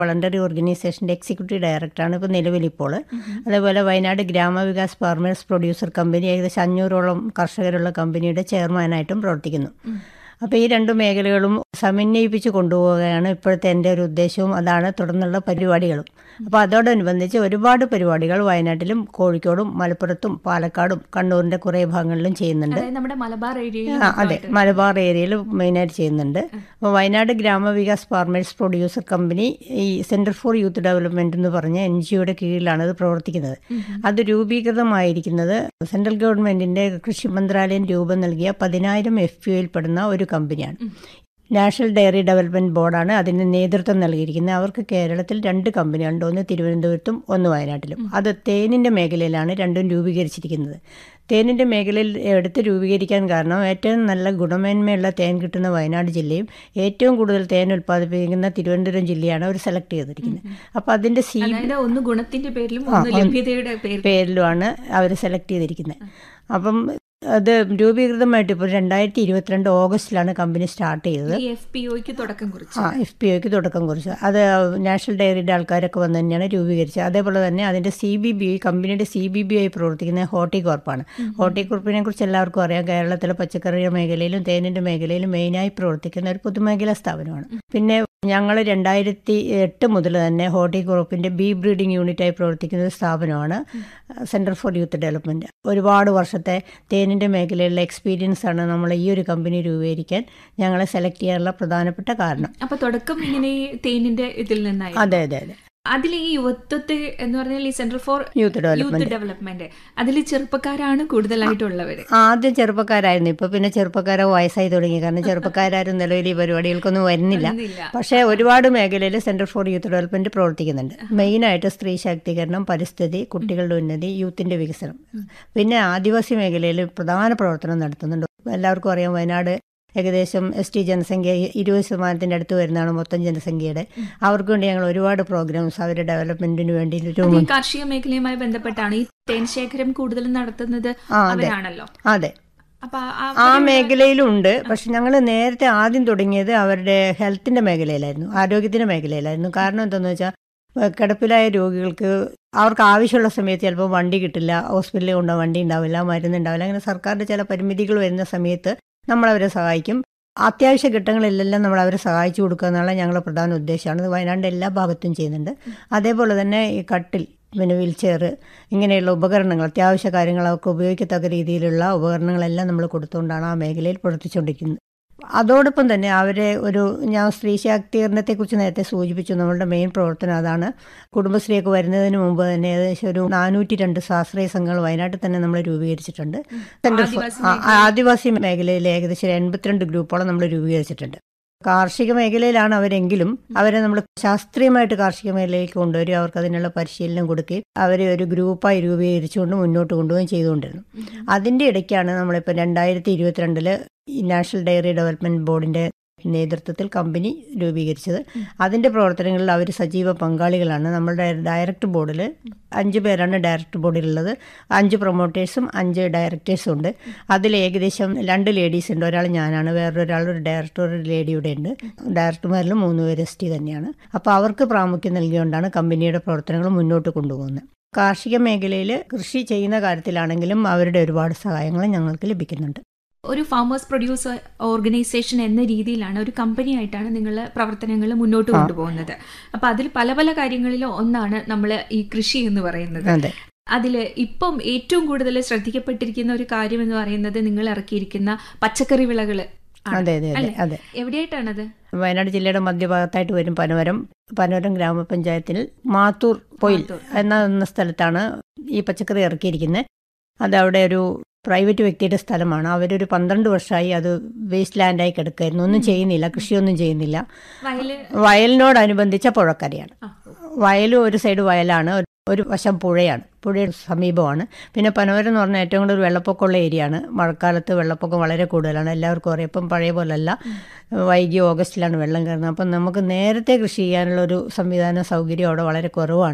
Voluntary ഓർഗനൈസേഷൻ്റെ executive ഡയറക്ടറാണ് ഇപ്പോൾ നിലവിലിപ്പോൾ അതേപോലെ Wayanad Gramavikas farmers producer company ഏകദേശം അഞ്ഞൂറോളം കർഷകരുള്ള കമ്പനിയുടെ ചെയർമാനായിട്ടും പ്രവർത്തിക്കുന്നു അപ്പോൾ ഈ രണ്ട് മേഖലകളും സമന്വയിപ്പിച്ച് കൊണ്ടുപോവുകയാണ് ഇപ്പോഴത്തെ എൻ്റെ ഒരു ഉദ്ദേശവും അതാണ് തുടർന്നുള്ള പരിപാടികളും അപ്പോൾ അതോടനുബന്ധിച്ച് ഒരുപാട് പരിപാടികൾ വയനാട്ടിലും കോഴിക്കോടും മലപ്പുറത്തും പാലക്കാടും കണ്ണൂരിൻ്റെ കുറേ ഭാഗങ്ങളിലും ചെയ്യുന്നുണ്ട് അതായത് നമ്മുടെ മലബാർ ഏരിയയിൽ ആ, അതെ മലബാർ ഏരിയയിൽ മെയിനായിട്ട് ചെയ്യുന്നുണ്ട് അപ്പോൾ Wayanad Gramavikas farmers producer company ഈ സെൻറ്റർ ഫോർ യൂത്ത് ഡെവലപ്മെൻറ്റ് എന്ന് പറഞ്ഞ എൻ ജിയുടെ കീഴിലാണ് ഇത് പ്രവർത്തിക്കുന്നത് അത് രൂപീകൃതമായിരിക്കുന്നത് സെൻട്രൽ ഗവൺമെൻറ്റിൻ്റെ കൃഷി മന്ത്രാലയം രൂപം നൽകിയ പതിനായിരം എഫ് യുയിൽ പെടുന്ന ഒരു കമ്പനിയാണ് നാഷണൽ ഡയറി ഡെവലപ്മെൻറ്റ് ബോർഡാണ് അതിന് നേതൃത്വം നൽകിയിരിക്കുന്നത് അവർക്ക് കേരളത്തിൽ രണ്ട് കമ്പനികളുണ്ട് ഒന്ന് തിരുവനന്തപുരത്തും ഒന്ന് വയനാട്ടിലും അത് തേനിൻ്റെ മേഖലയിലാണ് രണ്ടും രൂപീകരിച്ചിരിക്കുന്നത് തേനിൻ്റെ മേഖലയിൽ എടുത്ത് രൂപീകരിക്കാൻ കാരണം ഏറ്റവും നല്ല ഗുണമേന്മയുള്ള തേൻ കിട്ടുന്ന വയനാട് ജില്ലയും ഏറ്റവും കൂടുതൽ തേൻ ഉൽപ്പാദിപ്പിക്കുന്ന തിരുവനന്തപുരം ജില്ലയാണ് അവർ സെലക്ട് ചെയ്തിരിക്കുന്നത് അപ്പോൾ അതിൻ്റെ സി അതായത് ഒന്ന് ഗുണത്തിന്റെ പേരിലും ഒന്ന് ലഭ്യതയുടെ പേരിലും പേരിലുമാണ് അവർ സെലക്ട് ചെയ്തിരിക്കുന്നത് അപ്പം അത് രൂപീകൃതമായിട്ട് ഇപ്പോൾ രണ്ടായിരത്തി ഇരുപത്തിരണ്ട് ഓഗസ്റ്റിലാണ് കമ്പനി സ്റ്റാർട്ട് ചെയ്തത് ഈ എഫ് പി ഒക്ക് തുടക്കം കുറിച്ചു ആ എഫ് പി ഒക്ക് തുടക്കം കുറിച്ചു അത് നാഷണൽ ഡയറിയുടെ ആൾക്കാരൊക്കെ വന്ന് തന്നെയാണ് രൂപീകരിച്ചത് അതേപോലെ തന്നെ അതിൻ്റെ സി ബി ബി കമ്പനിയുടെ സി ബി ബി ആയി പ്രവർത്തിക്കുന്ന ഹോർട്ടികോർപ്പാണ് ഹോർട്ടികോർപ്പിനെ കുറിച്ച് എല്ലാവർക്കും അറിയാം കേരളത്തിലെ പച്ചക്കറി മേഖലയിലും തേനിൻ്റെ മേഖലയിലും മെയിനായി പ്രവർത്തിക്കുന്ന ഒരു പൊതുമേഖലാ സ്ഥാപനമാണ് പിന്നെ ഞങ്ങൾ രണ്ടായിരത്തി എട്ട് മുതൽ തന്നെ ഹോർട്ടികോർപ്പിൻ്റെ ബി ബ്രീഡിംഗ് യൂണിറ്റായി പ്രവർത്തിക്കുന്ന ഒരു സ്ഥാപനമാണ് സെൻറ്റർ ഫോർ യൂത്ത് ഡെവലപ്മെൻറ്റ് ഒരുപാട് വർഷത്തെ തേനിൻ്റെ മേഖലയിലുള്ള എക്സ്പീരിയൻസ് ആണ് നമ്മൾ ഈ ഒരു കമ്പനി രൂപീകരിക്കാൻ ഞങ്ങളെ സെലക്ട് ചെയ്യാനുള്ള പ്രധാനപ്പെട്ട കാരണം അപ്പൊ തുടക്കം ഇങ്ങനെ ഈ തേനിന്റെ ഇതിൽ നിന്നായി അതെ അതെ അതെ അതിൽ ഈ യുവത്വത്തെ എന്ന് പറഞ്ഞാൽ ഈ centre for youth youth development development അതിൽ ചെറുപ്പക്കാരാണ് കൂടുതലായിട്ടുള്ളവര് ആദ്യം ചെറുപ്പക്കാരായിരുന്നു ഇപ്പൊ പിന്നെ ചെറുപ്പക്കാരെ വയസ്സായി തുടങ്ങി കാരണം ചെറുപ്പക്കാരും നിലവിൽ ഈ പരിപാടികൾക്കൊന്നും വരുന്നില്ല വരുന്നില്ല. പക്ഷേ ഒരുപാട് മേഖലയിൽ സെന്റർ ഫോർ യൂത്ത് ഡെവലപ്മെന്റ് പ്രവർത്തിക്കുന്നുണ്ട് മെയിനായിട്ട് സ്ത്രീ ശാക്തീകരണം പരിസ്ഥിതി കുട്ടികളുടെ ഉന്നതി യൂത്തിന്റെ വികസനം പിന്നെ ആദിവാസി മേഖലയിൽ പ്രധാന പ്രവർത്തനം നടത്തുന്നുണ്ട് എല്ലാവർക്കും അറിയാം വയനാട് ഏകദേശം എസ് ടി ജനസംഖ്യ ഇരുപത് ശതമാനത്തിൻ്റെ അടുത്ത് വരുന്നതാണ് മൊത്തം ജനസംഖ്യയുടെ അവർക്ക് വേണ്ടി ഞങ്ങൾ ഒരുപാട് പ്രോഗ്രാംസ് അവരുടെ ഡെവലപ്മെന്റിന് വേണ്ടി അത് രൂപം ഈ കാർഷിക മേഖലയുമായി ബന്ധപ്പെട്ടാണ് ഈ തേൻ ശേഖരം കൂടുതലും നടത്തുന്നത് ആ, അതെ. അവരാണല്ലോ അതെ അപ്പൊ ആ- ആ മേഖലയിലുണ്ട് പക്ഷെ ഞങ്ങൾ നേരത്തെ ആദ്യം തുടങ്ങിയത് അവരുടെ ഹെൽത്തിന്റെ മേഖലയിലായിരുന്നു ആരോഗ്യത്തിന്റെ മേഖലയിലായിരുന്നു കാരണം എന്താണെന്ന് വെച്ചാൽ ഏഹ് കിടപ്പിലായ രോഗികൾക്ക് അവർക്ക് ആവശ്യമുള്ള സമയത്ത് ചിലപ്പോൾ വണ്ടി കിട്ടില്ല ഹോസ്പിറ്റലിൽ കൊണ്ടുപോകാൻ വണ്ടി ഉണ്ടാവില്ല മരുന്ന് ഉണ്ടാവില്ല അങ്ങനെ സർക്കാരിന്റെ ചില പരിമിതികൾ വരുന്ന സമയത്ത് നമ്മൾ അവരെ സഹായിക്കും അത്യാവശ്യ ഘട്ടങ്ങളിലെല്ലാം നമ്മൾ അവരെ സഹായിച്ചു കൊടുക്കുക എന്നുള്ള ഞങ്ങളുടെ പ്രധാന ഉദ്ദേശമാണ് ഇത് വയനാടിൻ്റെ എല്ലാ ഭാഗത്തും ചെയ്യുന്നുണ്ട് അതേപോലെ തന്നെ ഈ കട്ടിൽ പിന്നെ വീൽ ചെയർ ഇങ്ങനെയുള്ള ഉപകരണങ്ങൾ അത്യാവശ്യ കാര്യങ്ങൾ അവർക്ക് ഉപയോഗിക്കത്തക്ക രീതിയിലുള്ള ഉപകരണങ്ങളെല്ലാം നമ്മൾ കൊടുത്തുകൊണ്ടാണ് ആ മേഖലയിൽ പ്രവർത്തിച്ചുകൊണ്ടിരിക്കുന്നത് അതോടൊപ്പം തന്നെ അവരെ ഒരു ഞാൻ സ്ത്രീ ശാക്തീകരണത്തെക്കുറിച്ച് നേരത്തെ സൂചിപ്പിച്ചു നമ്മളുടെ മെയിൻ പ്രവർത്തനം അതാണ് കുടുംബശ്രീയൊക്കെ വരുന്നതിന് മുമ്പ് തന്നെ ഏകദേശം ഒരു നാനൂറ്റി രണ്ട് സ്വാശ്രയ സംഘങ്ങൾ വയനാട്ടിൽ തന്നെ നമ്മൾ രൂപീകരിച്ചിട്ടുണ്ട് സെന്റർ ഫോർ- ആദിവാസി ആ, ആദിവാസി മേഖലയിൽ ഏകദേശം ഒരു എൺപത്തിരണ്ട് ഗ്രൂപ്പോളം നമ്മൾ രൂപീകരിച്ചിട്ടുണ്ട് കാർഷിക മേഖലയിലാണ് അവരെങ്കിലും അവരെ നമ്മൾ ശാസ്ത്രീയമായിട്ട് കാർഷിക മേഖലയിലേക്ക് കൊണ്ടുവരും അവർക്ക് അതിനുള്ള പരിശീലനം കൊടുക്കുകയും അവരെ ഒരു ഗ്രൂപ്പായി രൂപീകരിച്ചുകൊണ്ട് മുന്നോട്ട് കൊണ്ടുപോവുകയും ചെയ്തുകൊണ്ടിരുന്നു അതിൻ്റെ ഇടയ്ക്കാണ് നമ്മളിപ്പോൾ രണ്ടായിരത്തി ഇരുപത്തിരണ്ടില് ഈ നാഷണൽ ഡയറി ഡെവലപ്മെന്റ് ബോർഡിന്റെ നേതൃത്വത്തിൽ കമ്പനി രൂപീകരിച്ചത് അതിൻ്റെ പ്രവർത്തനങ്ങളിൽ അവർ സജീവ പങ്കാളികളാണ് നമ്മളുടെ ഡയറക്ടർ ബോർഡിൽ അഞ്ച് പേരാണ് ഡയറക്ടർ ബോർഡിലുള്ളത് അഞ്ച് പ്രൊമോട്ടേഴ്സും അഞ്ച് ഡയറക്ടേഴ്സും ഉണ്ട് അതിൽ ഏകദേശം രണ്ട് ലേഡീസ് ഉണ്ട് ഒരാൾ ഞാനാണ് വേറൊരാൾ ഒരു ഡയറക്ടർ ഒരു ലേഡിയുടെ ഉണ്ട് ഡയറക്ടർമാരിലും മൂന്ന് പേര് എസ് ടി തന്നെയാണ് അപ്പോൾ അവർക്ക് പ്രാമുഖ്യം നൽകിയുകൊണ്ടാണ് കമ്പനിയുടെ പ്രവർത്തനങ്ങൾ മുന്നോട്ട് കൊണ്ടുപോകുന്നത് കാർഷിക മേഖലയിൽ കൃഷി ചെയ്യുന്ന കാര്യത്തിലാണെങ്കിലും അവരുടെ ഒരുപാട് സഹായങ്ങൾ ഞങ്ങൾക്ക് ലഭിക്കുന്നുണ്ട് ഒരു ഫാമേഴ്സ് പ്രൊഡ്യൂസർ ഓർഗനൈസേഷൻ എന്ന രീതിയിലാണ് ഒരു കമ്പനി ആയിട്ടാണ് നിങ്ങൾ പ്രവർത്തനങ്ങൾ മുന്നോട്ട് കൊണ്ടുപോകുന്നത് അപ്പൊ അതിൽ പല പല കാര്യങ്ങളിലും ഒന്നാണ് നമ്മൾ ഈ കൃഷി എന്ന് പറയുന്നത് അതെ അതിൽ ഇപ്പം ഏറ്റവും കൂടുതൽ ശ്രദ്ധിക്കപ്പെട്ടിരിക്കുന്ന ഒരു കാര്യം എന്ന് പറയുന്നത് നിങ്ങൾ ഇറക്കിയിരിക്കുന്ന പച്ചക്കറി വിളകൾ അതെ അതെ അതെ അതെ എവിടെയായിട്ടാണത് വയനാട് ജില്ലയുടെ മധ്യഭാഗത്തായിട്ട് വരും പനവരം പനവരം ഗ്രാമപഞ്ചായത്തിൽ മാത്തൂർ പൊയിൽ എന്ന എന്ന സ്ഥലത്താണ് ഈ പച്ചക്കറി ഇറക്കിയിരിക്കുന്നത് അത് അവിടെ ഒരു പ്രൈവറ്റ് വ്യക്തിയുടെ സ്ഥലമാണ് അവരൊരു പന്ത്രണ്ട് വർഷമായി അത് വേസ്റ്റ് ലാൻഡായി കിടക്കായിരുന്നു ഒന്നും ചെയ്യുന്നില്ല കൃഷിയൊന്നും ചെയ്യുന്നില്ല വയല് വയലിനോടനുബന്ധിച്ച പുഴക്കരയാണ് ആ, വയലും ഒരു സൈഡ് വയലാണ് ഒരു- ഒരു വശം പുഴയാണ് പുഴയുടെ സമീപമാണ് പിന്നെ പനവരം എന്ന് പറഞ്ഞാൽ ഏറ്റവും കൂടുതൽ വെള്ളപ്പൊക്കമുള്ള ഏരിയയാണ് മഴക്കാലത്ത് വെള്ളപ്പൊക്കം വളരെ കൂടുതലാണ് എല്ലാവർക്കും അറിയാം ഇപ്പം പഴയ പോലല്ല വൈകി ഓഗസ്റ്റിലാണ് വെള്ളം കയറുന്നത് അപ്പം നമുക്ക് നേരത്തെ കൃഷി ചെയ്യാനുള്ള ഒരു സംവിധാന സൗകര്യം അവിടെ വളരെ കുറവാണ്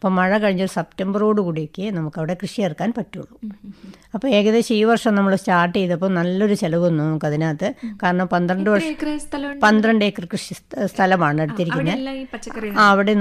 അപ്പം മഴ കഴിഞ്ഞ ഒരു സെപ്റ്റംബറോട് കൂടിയൊക്കെ നമുക്ക് അവിടെ കൃഷി ഇറക്കാൻ പറ്റുള്ളൂ അപ്പോൾ ഏകദേശം ഈ വർഷം നമ്മൾ സ്റ്റാർട്ട് ചെയ്തപ്പോൾ നല്ലൊരു ചിലവ് വന്നു നമുക്ക് അതിനകത്ത് കാരണം പന്ത്രണ്ട് വർഷം ഏക്കർ സ്ഥലം പന്ത്രണ്ട് ഏക്കർ കൃഷി സ്ഥ- സ്ഥലമാണ് എടുത്തിരിക്കുന്നത് അവിടെ എല്ലാം ഈ പച്ചക്കറി ആ അവിടെ